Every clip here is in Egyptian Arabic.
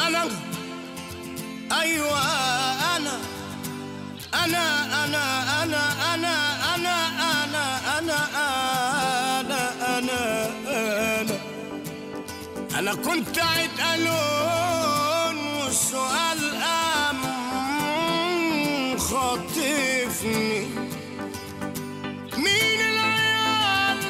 انا ايوه انا انا انا انا انا انا انا انا انا انا انا انا كنت عيد الون والسؤال قام خاطفني مين العيال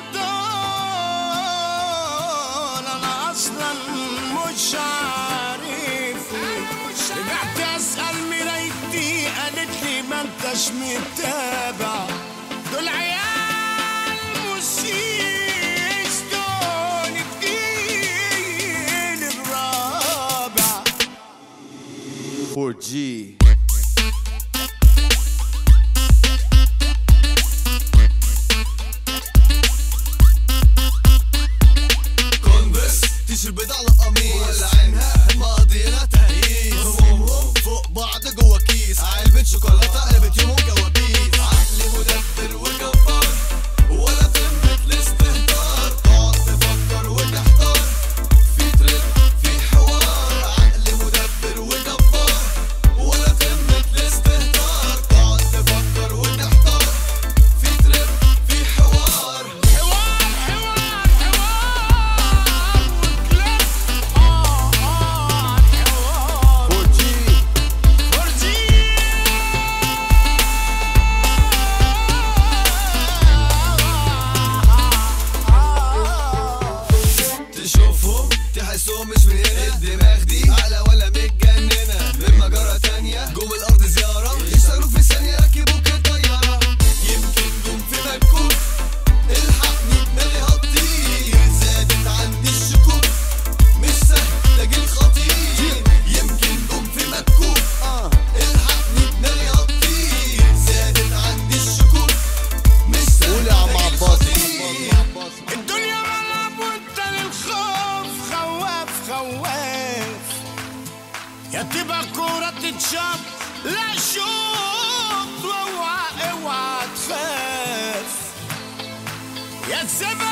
دول انا اصلا مش عارفني رجعت اسال مرايتي قالت لي ما انتش متابع دول عيال مسيس دول الجيل الرابع 4G كونفرس تيشيرت بيض على قميص ولعينها مقضينا تهييس همومهم فوق بعض جوا كيس علبة شوكولاتة قلبت يومهم كوابيس عقل مدبر وجبار ولا تمت الاستهتار تقعد تفكر وتحتار في ترند في حوار عقل مدبر وجبار ولا تمت الاستهتار تقعد تفكر وتحتار في ترند في حوار حوار حوار حوار وكلاب اه اه حوار 4G فرجي تشوفهم تحسهم مش من هنا الدماغ دي اعلى ولا متجننه من مجره تانية جوه الارض زياره يشتغلوا في ثانيه ركبوك الطياره يمكن جم في مكوك الحقني دماغي هتطير زادت عندي الشكوك مش سهل ده جيل خطير يمكن جم في مكوك الحقني دماغي هتطير زادت عندي الشكوك مش سهل قول يا عم ده جيل عباس. خطير. الدنيا ملعب وانت للخوف خواف خواف يا تبقى كورة تتشاط لا شوط واوعى اوعى تخاف يا تسيبها